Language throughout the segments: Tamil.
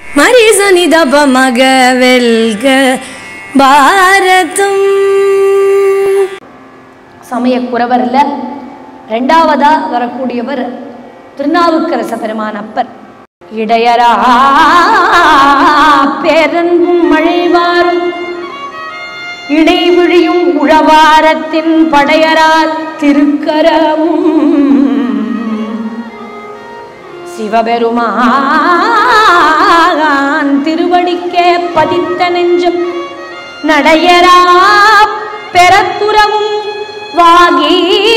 மரிசனி தப மக வெல்க பாரதம் சமய குறவரில் ரெண்டாவதா வரக்கூடியவர் திருநாவுக்கரச பெருமான் அப்பர் இடையரா பேரன்பும் மழைவாரும் இடைவிழியும் உழவாரத்தின் படையரால் திருக்கரமும் சிவபெருமான் திருவடிக்கே பதித்த நெஞ்சம் நடையரா பெறத்துறவும் வாகி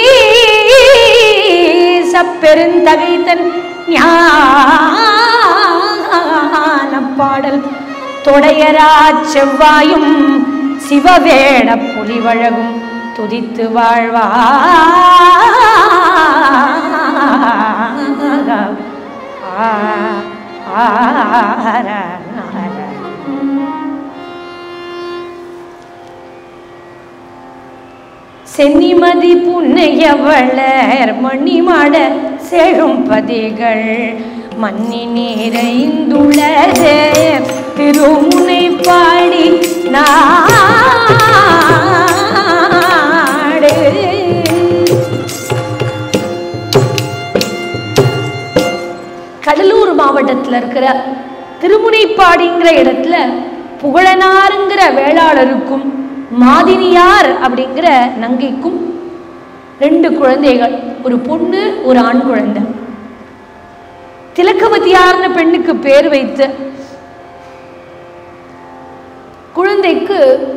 பெருந்தகைத்தன் ஞான பாடல் தொடையரா செவ்வாயும் சிவவேட புலிவழகும் துதித்து வாழ்வா சென்னிமதி புன்னையவளர் மணிமாட செழும் பதிகள் மன்னி நீரைந்துள்ளது திருமுனை பாடி நாடு கடலூர் மாவட்டத்தில் இருக்கிற திருமுனைப்பாடிங்கிற இடத்துல புகழனாருங்கிற வேளாளருக்கும் மாதினியார் அப்படிங்கிற நங்கைக்கும் ரெண்டு குழந்தைகள் ஒரு பொண்ணு ஒரு ஆண் குழந்தை திலக்கவதியார்னு பெண்ணுக்கு பேர் வைத்து குழந்தைக்கு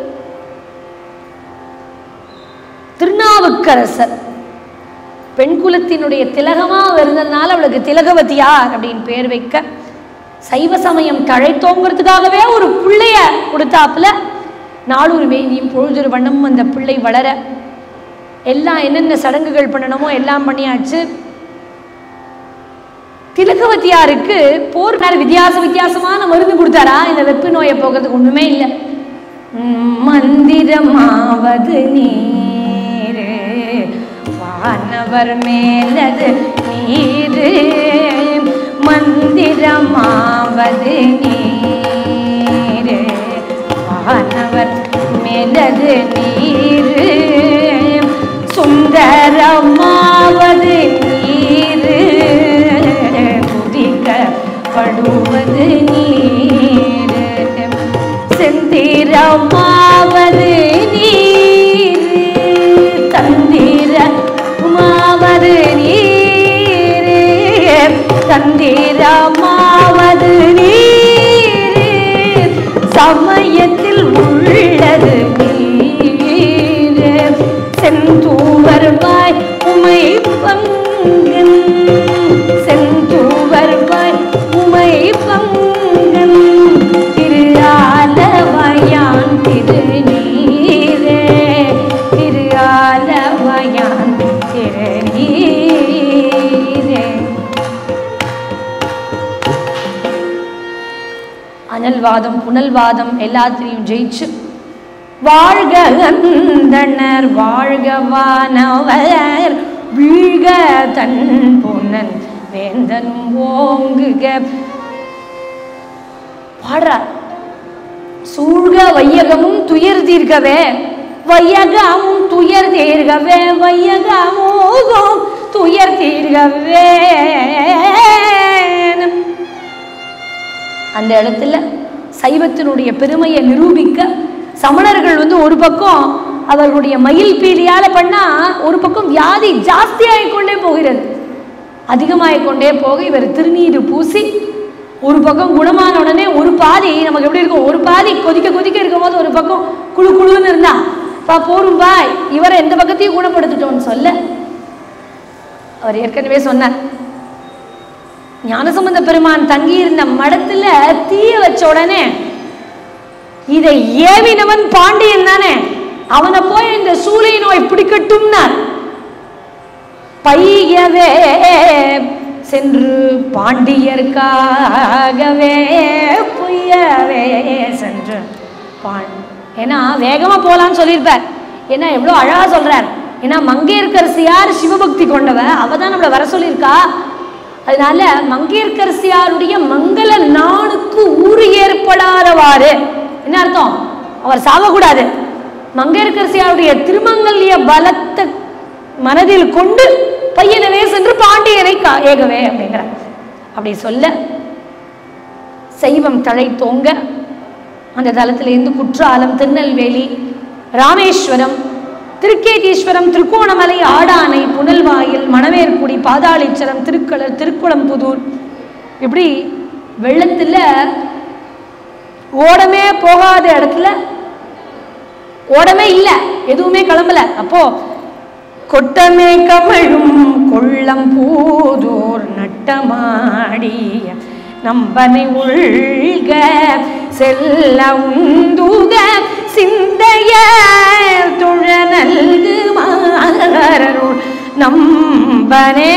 திருநாவுக்கரசர் பெண் குலத்தினுடைய திலகமா இருந்ததுனால அவளுக்கு திலகவதியார் அப்படின்னு பேர் வைக்க சைவ சமயம் தழைத்தோங்கிறதுக்காகவே ஒரு பிள்ளைய கொடுத்தாப்புல நாளொரு வேதியும் பொழுதொரு வண்ணமும் அந்த பிள்ளை வளர எல்லாம் என்னென்ன சடங்குகள் பண்ணணுமோ எல்லாம் பண்ணியாச்சு திலகவதியாருக்கு போர் மேல வித்தியாச வித்தியாசமான மருந்து கொடுத்தாரா இந்த வெப்ப நோயை போகிறதுக்கு ஒண்ணுமே இல்லை உம், மந்திரமாவது நீரு வானவர் மேலது நீரு மந்திரமாவது நீரு வானவர் மேலது நீரு சுந்தரமாவது நீரு துதிக்கப்படுவது நீரு செந்திரமாவது நீரு தந்திர மாவது நீரு தந்திரமாவது நீரு சமயத்தில் உள்ளது நீரு செந்தூவர்வாய் உமை பங்கன் செந்தூவர்வாய் உமை பங்கன் திரு ஆலவயான் திருநீரே திரு ஆலவயான் திருநீரே அனல்வாதம் புனல்வாதம் எல்லாத்திலையும் ஜெயிச்சு வாழ்க அந்தணர் வாழ்க வானவர் வீழ்க தன் பொன்னன் வேந்தன் ஓங்குக பாடுறார் சூழ்க வையகமும் துயர் தீர்க்கவே வையகமும் துயர் தீர்க்கவே வையகமோகம் துயர் தீர்க்கவே அந்த இடத்துல சைவத்தினுடைய பெருமையை நிரூபிக்க சமணர்கள் வந்து ஒரு பக்கம் அவர்களுடைய மயில் பீலியால பண்ணா ஒரு பக்கம் வியாதி ஜாஸ்தியாகிக் கொண்டே போகிறது அதிகமாகிக் கொண்டே போக இவர் திருநீர் பூசி ஒரு பக்கம் குணமான உடனே ஒரு பாதி நமக்கு எப்படி இருக்கும் ஒரு பாதி கொதிக்க கொதிக்க இருக்கும்போது ஒரு பக்கம் குழு குழுன்னு இருந்தா பா போரும் பாய் இவரை எந்த பக்கத்தையும் குணப்படுத்திட்டோம்னு சொல்ல அவர் ஏற்கனவே சொன்னார் ஞானசம்பந்த பெருமான் தங்கியிருந்த மடத்துல தீய வச்ச உடனே இதை ஏவினவன் பாண்டியன் தானே அவனை போய் இந்த சூளை நோய் பிடிக்கட்டும்னார் பையவே சென்று பாண்டியர்க்காகவே பொய்யவே சென்று பாண் ஏன்னா வேகமா போலான்னு சொல்லியிருப்பார் ஏன்னா எவ்வளோ அழகா சொல்றார் ஏன்னா மங்கையர்க்கரசியார் சிவபக்தி கொண்டவ அவ தான் நம்மளை வர சொல்லியிருக்கா அதனால மங்கையர்க்கரசியாருடைய மங்கள நாளுக்கு இருப்பாரு என்ன அர்த்தம் அவர் சாகக்கூடாது மங்கையர்கரசியாருடைய திருமங்கல்ய பலத்தை மனதில் கொண்டு பையனவே சென்று பாண்டியனை கா- ஏகவே அப்படிங்கிறார் அப்படி சொல்ல சைவம் தழை தோங்க அந்த தலத்திலிருந்து குற்றாலம் திருநெல்வேலி ராமேஸ்வரம் திருக்கேதீஸ்வரம் திருக்கோணமலை ஆடானை புனல்வாயில் மணவேற்குடி பாதாளீச்சரம் திருக்களர் திருக்குளம்புதூர் இப்படி வெள்ளத்துல ஓடமே போகாத இடத்துல ஓடமே இல்லை எதுவுமே கிளம்பல அப்போ கொட்டமே கமழும் கொள்ளம் பூதூர் நட்டமாடிய நம்பனை உள்க செல்ல உந்துக சிந்தைய துழ நல்கு மாறருள் நம்பனே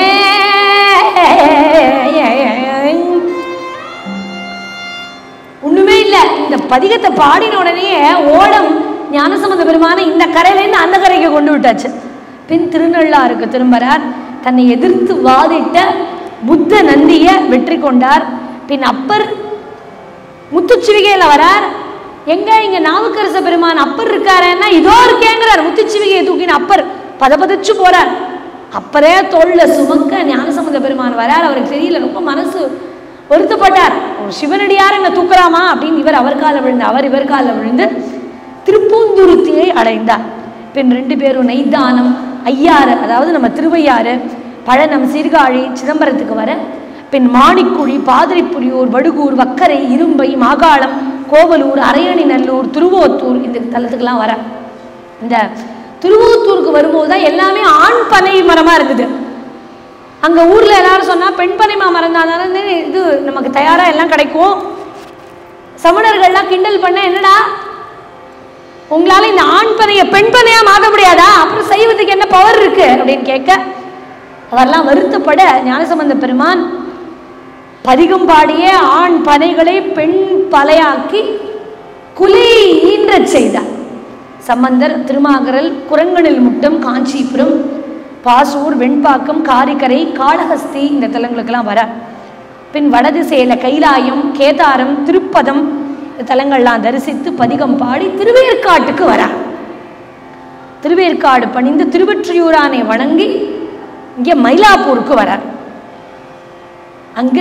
ஒண்ணுமே இல்லை இந்த பதிகத்தை பாடின உடனே ஓடம் ஞானசம்பந்த பெருமான இந்த கரையிலேருந்து அந்த கரைக்கு கொண்டு விட்டாச்சு பின் திருநள்ளாருக்கு திரும்பறார் தன்னை எதிர்த்து வாதிட்ட புத்த நந்திய வெற்றி கொண்டார் பின் அப்பர் முத்துச்சிவிகையில வரார் எங்க இங்க நாவுக்கரச பெருமான் அப்பர் இருக்காருன்னா இதோ இருக்கேங்கிறார் முத்துச்சிவிகையை தூக்கின அப்பர் பதபதச்சு போறார் அப்பரே தோல்ல சுமக்க ஞானசம்பந்த பெருமான் வரார் அவருக்கு தெரியல ரொம்ப மனசு வருத்தப்பட்டார் ஒரு சிவனடியார் என்ன தூக்கலாமா அப்படின்னு இவர் அவர் கால விழுந்து அவர் இவர் கால விழுந்து திருப்பூந்துருத்தியை அடைந்தார் பின் ரெண்டு பேரும் நெய்தானம் ஐயாறு அதாவது நம்ம திருவையாறு பழனம் சீர்காழி சிதம்பரத்துக்கு வர பின் மாணிக்குழி பாதிரிப்புலியூர் வடுகூர் வக்கரை இரும்பை மாகாளம் கோவலூர் அரையணி நல்லூர் திருவோத்தூர் இந்த தலத்துக்கெல்லாம் வர இந்த திருவோத்தூருக்கு வரும்போது தான் எல்லாமே ஆண் பனை மரமா இருந்தது அங்க ஊர்ல எல்லாரும் சொன்னா பெண் பனை மரம் தான் தானே இது நமக்கு தயாரா எல்லாம் கிடைக்கும் சமணர்கள்லாம் கிண்டல் பண்ண என்னடா உங்களால இந்த ஆண் பனையை பெண் பனையா மாற்ற முடியாதா அப்புறம் செய்வதுக்கு என்ன பவர் இருக்கு அப்படின்னு கேட்க அவரெல்லாம் வருத்தப்பட ஞானசம்பந்த பெருமான் பதிகம் பாடிய ஆண் பனைகளை பெண் பலையாக்கி குலை ஈன்றச் செய்தார் சம்பந்தர் திருமாகரல் குரங்கணில் முட்டம் காஞ்சிபுரம் பாசூர் வெண்பாக்கம் காரிக்கரை காளஹஸ்தி இந்த தலங்களுக்கெல்லாம் வர பின் வடதிசையில கைலாயம் கேதாரம் திருப்பதம் இந்த தலங்கள்லாம் தரிசித்து பதிகம் பாடி திருவேற்காட்டுக்கு வரார் திருவேற்காடு பணிந்து திருவொற்றியூரானை வணங்கி இங்கே மயிலாப்பூருக்கு வரார் அங்க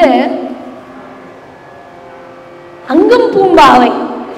அங்கம் பூம்பாவை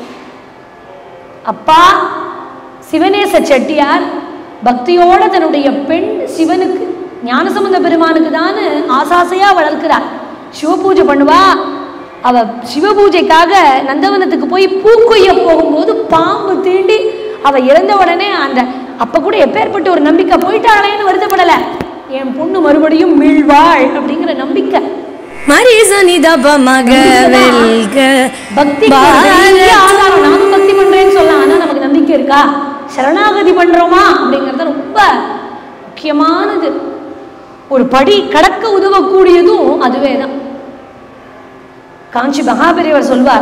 அப்பா சிவநேச செட்டியார் பக்தியோட தன்னுடைய பெண் சிவனுக்கு ஞானசம்பந்த பெருமானுக்கு தான் ஆசாசையா வளர்க்கிறார் சிவபூஜை பண்ணுவா அவ சிவபூஜைக்காக நந்தவனத்துக்கு போய் பூக்கொய்ய போகும்போது பாம்பு தீண்டி அவ இறந்த உடனே அந்த அப்ப கூட எப்பேற்பட்ட ஒரு நம்பிக்கை போயிட்டாளேன்னு வருத்தப்படல என் பொண்ணு மறுபடியும் மீழ்வாள் அப்படிங்கிற நம்பிக்கை மரிசனி தப மக வெல்க பக்தி பாரத ஆதாரம் நானும் பக்தி பண்றேன்னு சொல்லலாம் ஆனா நமக்கு நம்பிக்கை இருக்கா சரணாகதி பண்றோமா அப்படிங்கிறது ரொம்ப முக்கியமானது ஒரு படி கடக்க உதவக்கூடியதும் அதுவே தான் காஞ்சி மகாபெரியவர் சொல்வார்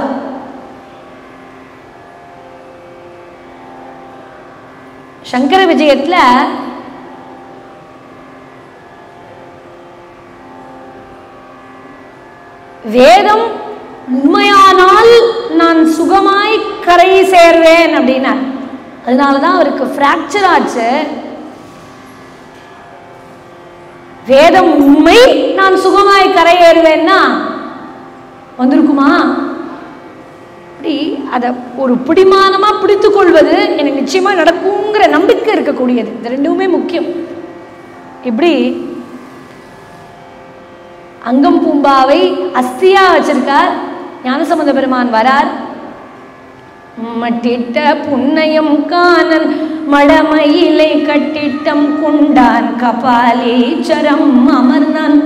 சங்கர விஜயத்துல வேதம் உண்மையானால் நான் சுகமாய் கரை சேர்வேன் அப்படின்னார் அதனால தான் அவருக்கு ஃப்ராக்சர் ஆச்சு வேதம் உண்மை நான் சுகமாய் கரை ஏறுவேன்னா வந்திருக்குமா அப்படி அதை ஒரு பிடிமானமா பிடித்து கொள்வது எனக்கு நிச்சயமா நடக்குங்கிற நம்பிக்கை இருக்கக்கூடியது இது ரெண்டுமே முக்கியம் இப்படி அங்கம் பூம்பாவை அஸ்தியா வச்சிருக்கார் ஞானசம்பந்த பெருமான் வரார் மட்டிட்ட புன்னயம் காணல் மடமயிலை கட்டிட்டம் கொண்டான் கபாலீச்சரம் அமர்ந்தான்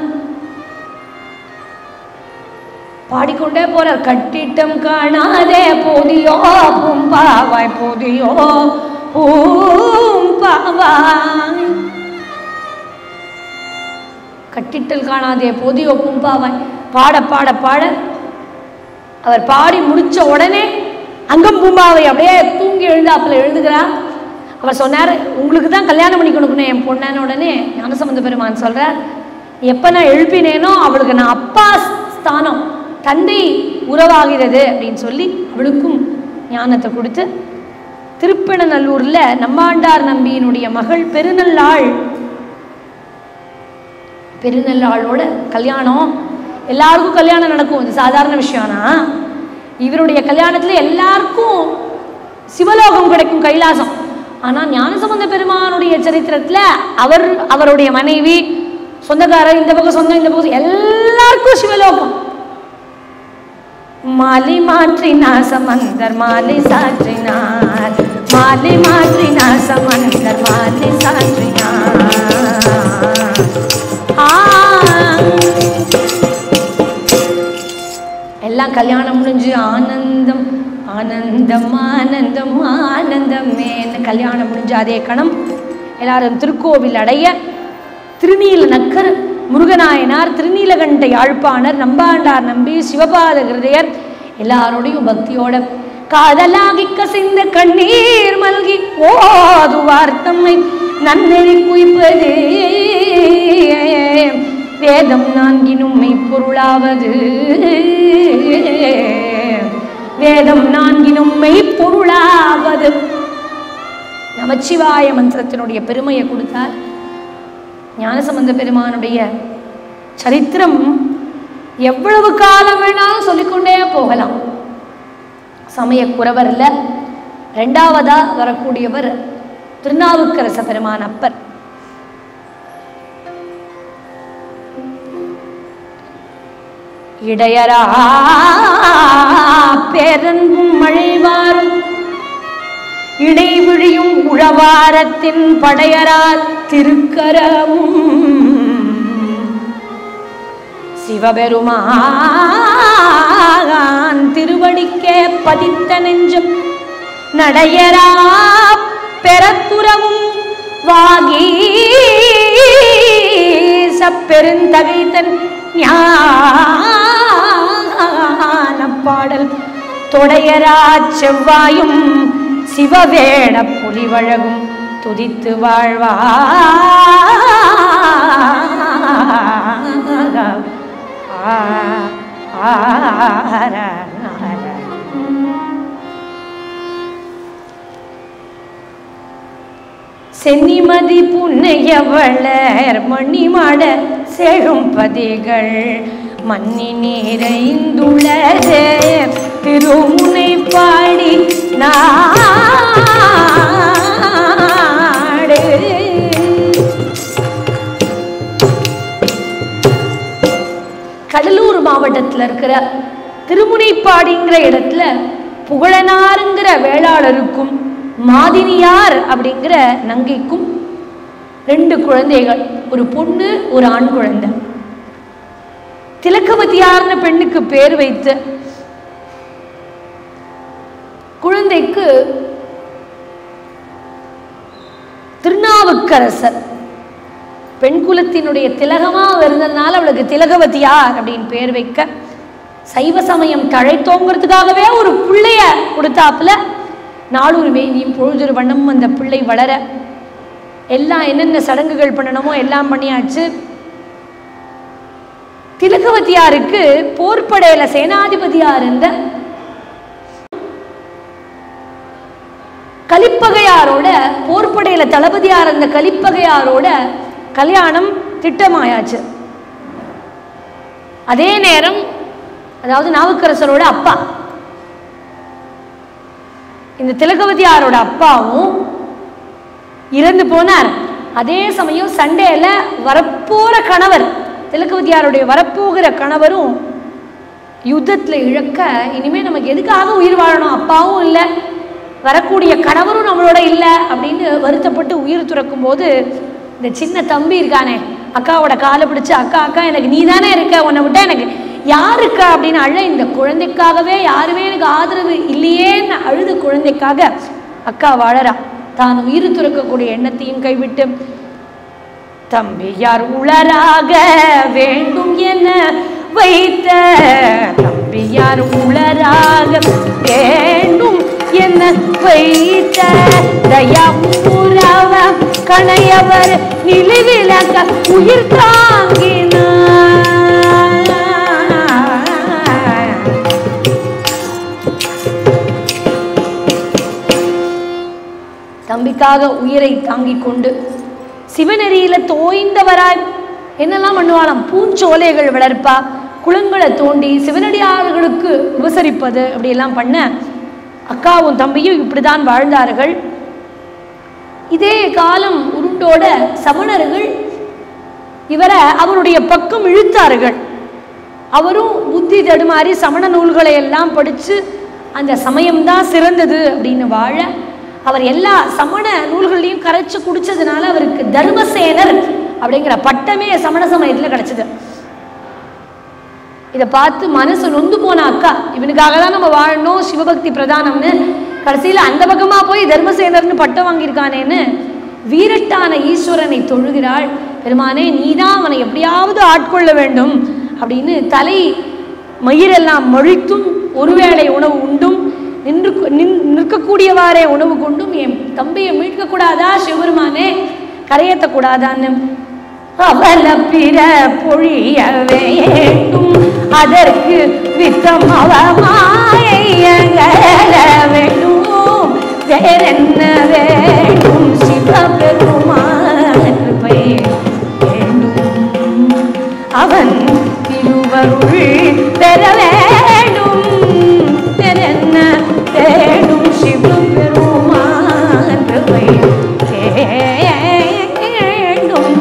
பாடிக்கொண்டே போறார் கட்டிட்டம் காணாதே போதியோ பூம்பாவாய் போதியோ பூம்பாவாய் கட்டிட்டல் காணாதே போதியோ பூம்பாவாய் பாட பாட பாட அவர் பாடி முடிச்ச உடனே அங்கம் பூம்பாவை அப்படியே தூங்கி எழுந்தாப்புல எழுதுகிறார் அவர் சொன்னார் உங்களுக்கு தான் கல்யாணம் பண்ணி கொடுக்கணும் என் பொண்ணான உடனே ஞானசம்பந்த பெருமான் சொல்றார் எப்போ நான் எழுப்பினேனோ அவளுக்கு நான் அப்பா ஸ்தானம் தந்தை உறவாகிறது அப்படின்னு சொல்லி அவளுக்கும் ஞானத்தை கொடுத்து திருப்பெணநல்லூர்ல நம்மாண்டார் நம்பியினுடைய மகள் பெருநல்லாள் பெருநல்லாளோட கல்யாணம் எல்லாருக்கும் கல்யாணம் நடக்கும் இது சாதாரண விஷயம்னா இவருடைய கல்யாணத்துல எல்லாருக்கும் சிவலோகம் கிடைக்கும் கைலாசம் ஆனா ஞானசம்பந்த பெருமானுடைய சரித்திரத்துல அவர் அவருடைய மனைவி சொந்தக்காரர் இந்த பக்கம் சொந்தம் இந்த பக்கம் எல்லாருக்கும் சிவலோகம் மாலை மாற்றினார் சமந்தர் மாலை சாற்றினார் மாலை மாற்றினார் சமந்தர் மாலை சாற்றினார் ஆ. எல்லாம் கல்யாணம் முடிஞ்சு ஆனந்தம் ஆனந்தம் ஆனந்தம் ஆனந்தமேன்னு கல்யாணம் முடிஞ்ச அதே கணம் எல்லாரும் திருக்கோவில் அடைய திருநீல நக்கர் முருகநாயனார் திருநீலகண்ட யாழ்ப்பாணர் நம்பாண்டார் நம்பி சிவபாத கிருதயர் எல்லாரோடையும் பக்தியோட காதலாகி கசிந்த கண்ணீர் மல்கி ஓதுவார் தம்மை நன்னெறி குய்ப்பது வேதம் நான்கினும் மெய்ப்பொருளாவது வேதம் நான்கினும் மெய்ப்பொருளாவது நமச்சிவாய மந்திரத்தினுடைய பெருமையை கொடுத்தார் ஞானசம்பந்த பெருமானுடைய சரித்திரம் எவ்வளவு காலம் வேணாலும் சொல்லிக்கொண்டே போகலாம் சமய குறவர்ல ரெண்டாவதா வரக்கூடியவர் திருநாவுக்கரச பெருமான் அப்பர் இடையரா பேரன்பும் மழைவாரும் இடைவிழியும் உழவாரத்தின் படையரால் திருக்கரமும் சிவபெருமான் திருவடிக்கே பதித்த நெஞ்சம் நடையரா பெறத்துறவும் வாகி பெருந்தகைத்தன் ஞான பாடல் தொடையரா செவ்வாயும் சிவவேட புலிவழகும் துதித்து வாழ்வா சென்னிமதி புன்னையவளர் மணிமாட செழும் பதிகள் மன்னி நீரைந்துள்ளது திருமுனை பாடி நாடு கடலூர் மாவட்டத்தில் இருக்கிற திருமுனைப்பாடிங்கிற இடத்துல புகழனாருங்கிற வேளாளருக்கும் மாதினியார் அப்படிங்கிற நங்கைக்கும் ரெண்டு குழந்தைகள் ஒரு பொண்ணு ஒரு ஆண் குழந்தை திலக்கவதியார்னு பெண்ணுக்கு பேர் வைத்து குழந்தைக்கு திருநாவுக்கரசர் பெண் குலத்தினுடைய திலகமா இருந்ததுனால அவளுக்கு திலகவதியார் அப்படின்னு பேர் வைக்க சைவ சமயம் தழைத்தோங்கிறதுக்காகவே ஒரு பிள்ளைய கொடுத்தாப்புல நாளொரு வேதியும் பொழுதொரு வண்ணமும் அந்த பிள்ளை வளர எல்லாம் என்னென்ன சடங்குகள் பண்ணணுமோ எல்லாம் பண்ணியாச்சு திலகவதியாருக்கு போர்ப்படையில சேனாதிபதியா இருந்த கலிப்பகையாரோட போர்ப்படையில தளபதியா இருந்த கலிப்பகையாரோட கல்யாணம் திட்டமாயாச்சு அதே நேரம் அதாவது நாவுக்கரசரோட அப்பா இந்த திலகவதியாரோட அப்பாவும் இறந்து போனார் அதே சமயம் சண்டேல வரப்போற கணவர் திலகவதியாருடைய வரப்போகிற கணவரும் யுத்தத்துல இழக்க இனிமே நமக்கு எதுக்காக உயிர் வாழணும் அப்பாவும் இல்லை வரக்கூடிய கணவரும் நம்மளோட இல்லை அப்படின்னு வருத்தப்பட்டு உயிர் துறக்கும் போது இந்த சின்ன தம்பி இருக்கானே அக்காவோட காலை பிடிச்சு அக்கா அக்கா எனக்கு நீ தானே இருக்க உன்னை விட்டா எனக்கு யார் இருக்கா அப்படின்னு அழ இந்த குழந்தைக்காகவே யாருமே எனக்கு ஆதரவு இல்லையேன்னு அழுது குழந்தைக்காக அக்கா வாழறா தான் உயிர் துறக்கக்கூடிய எண்ணத்தையும் கைவிட்டு தம்பியார் உளராக வேண்டும் என வைத்த தம்பியார் உளராக வேண்டும் என வைத்த தயமுறவ கணையவர் நிலைவிலக உயிர் தாங்கினார் பக்திக்காக உயிரை தாங்கிக் கொண்டு சிவநெறியில தோய்ந்தவராய் என்னெல்லாம் பண்ணுவாளாம் பூஞ்சோலைகள் வளர்ப்பா குளங்களை தோண்டி சிவனடியார்களுக்கு உபசரிப்பது அப்படியெல்லாம் பண்ண அக்காவும் தம்பியும் இப்படிதான் வாழ்ந்தார்கள் இதே காலம் உருண்டோட சமணர்கள் இவரை அவருடைய பக்கம் இழுத்தார்கள் அவரும் புத்தி தடுமாறி சமண நூல்களை எல்லாம் படித்து அந்த சமயம்தான் சிறந்தது அப்படின்னு வாழ அவர் எல்லா சமண நூல்களையும் கரைச்சு குடிச்சதுனால அவருக்கு தர்மசேனர் அப்படிங்கிற பட்டமே சமண சமயத்தில் கிடைச்சது இதை பார்த்து மனசு நொந்து போன அக்கா இவனுக்காக தான் நம்ம வாழணும் சிவபக்தி பிரதானம்னு கடைசியில் அந்த பக்கமாக போய் தர்மசேனர்னு பட்டம் வாங்கியிருக்கானேன்னு வீரட்டான ஈஸ்வரனை தொழுகிறாள் பெருமானே நீதான் அவனை எப்படியாவது ஆட்கொள்ள வேண்டும் அப்படின்னு தலை மயிரெல்லாம் மொழித்தும் ஒருவேளை உணவு உண்டும் நின்று நின் நிற்கக்கூடியவாறே உணவு கொண்டும் என் தம்பியை மீட்கக்கூடாதா சிவபெருமானே கரையேற்றக்கூடாதான்னு அவல பிற பொழிய வேண்டும் அதற்கு வித்தம் அவமாயங்கல வேண்டும் வேறென்ன வேண்டும் சிவபெருமான கிருபை வேண்டும் அவன் திருவருள் பெற வேண்டும் வேறென்ன வேண்டும் சிவபெருமான கிருபை வேண்டும்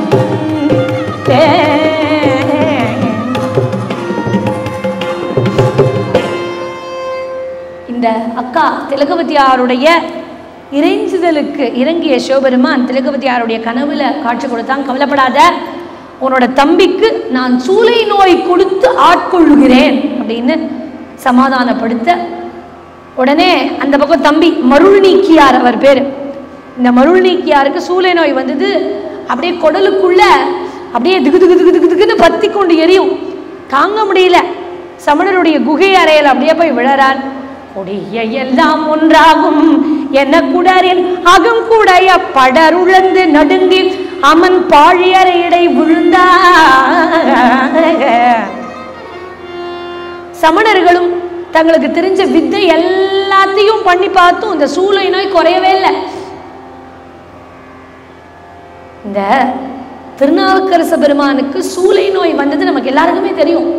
இந்த அக்கா திலகவதியாருடைய இறைஞ்சுதலுக்கு இறங்கிய சிவபெருமான் திலகவதியாருடைய கனவுல காட்சி கொடுத்தான் கவலைப்படாத உன்னோட தம்பிக்கு நான் சூளை நோய் கொடுத்து ஆட்கொள்ளுகிறேன் அப்படின்னு சமாதானப்படுத்த உடனே அந்த பக்கம் தம்பி மருள் நீக்கியார் அவர் பேர் இந்த மருள் நீக்கியாருக்கு சூளை நோய் வந்தது அப்படியே குடலுக்குள்ள அப்படியே திகு திகு திகு திகு திகுன்னு பத்தி கொண்டு எரியும் தாங்க முடியல சமணருடைய குகை அறையில் அப்படியே போய் விழறார் கொடிய எல்லாம் ஒன்றாகும் என்ன குடரின் அகம் கூடைய படருழந்து நடுங்கி அமன் பாழியறையிடை விழுந்தா சமணர்களும் தங்களுக்கு தெரிஞ்ச வித்தை எல்லாத்தையும் பண்ணி பார்த்தும் இந்த சூளை நோய் குறையவே இல்லை இந்த திருநாவுக்கரச பெருமானுக்கு சூளை நோய் வந்தது நமக்கு எல்லாருக்குமே தெரியும்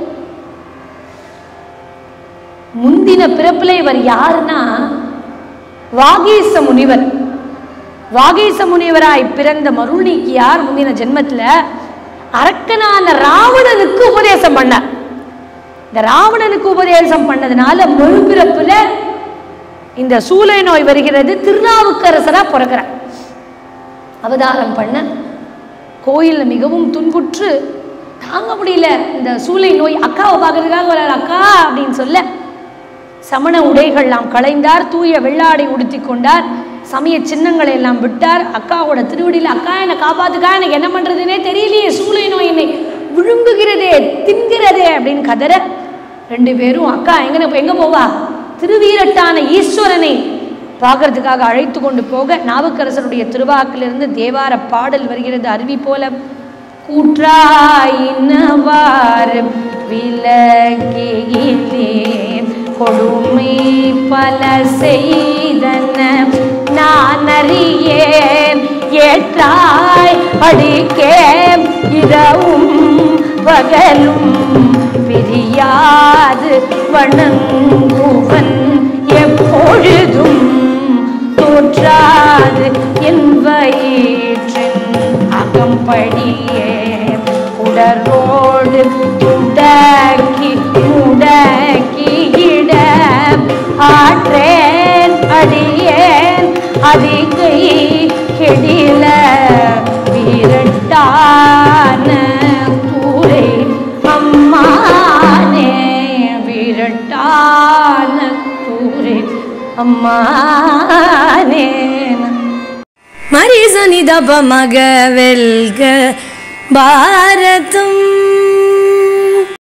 முந்தின பிறப்புல இவர் யாருன்னா வாகீச முனிவர் வாகீச முனிவராய் பிறந்த மருள்நீக்கியார் முந்தின ஜென்மத்துல அரக்கனான ராவணனுக்கு உபதேசம் பண்ணார் இந்த ராவணனுக்கு உபதேசம் பண்ணதுனால மறுபிறப்புல இந்த சூளை நோய் வருகிறது திருநாவுக்கரசரா பிறக்கிறார் அவதாரம் பண்ண கோயிலில் மிகவும் துன்புற்று தாங்க முடியல இந்த சூளை நோய் அக்காவை பார்க்கறதுக்காக வரார் அக்கா அப்படின்னு சொல்ல சமண உடைகள்லாம் களைந்தார் தூய வெள்ளாடை உடுத்தி கொண்டார் சமய சின்னங்களை எல்லாம் விட்டார் அக்காவோட திருவடியில் அக்கா என்னை காப்பாத்துக்கா எனக்கு என்ன பண்றதுனே தெரியலையே சூளை நோய் என்னை விழுங்குகிறதே தின்கிறதே அப்படின்னு கதற ரெண்டு பேரும் அக்கா எங்க எங்க போவா திருவீரட்டான ஈஸ்வரனை பார்க்கறதுக்காக அழைத்து கொண்டு போக நாவுக்கரசருடைய திருவாக்கிலிருந்து தேவார பாடல் வருகிறது அருவி போல கூற்றாயினவாறு விலகியிலேன் கொடுமை பல செய்தன நான் அறியேன் ஏற்றாய் அடிக்கே இரவும் பகலும் பிரியாது வணங்குவன் எப்பொழுதும் தோற்றாது என் வயிற்றின் அகம்படியே உடரோடு உடக்கி முடக்கியிட ஆற்றேன் அடியேன் அதிகை கெடில வீரட்டான கூரை அம்மானே வீரட்டான கூரை அம்மானே மரிசனிதப மக வெல்க பாரதம்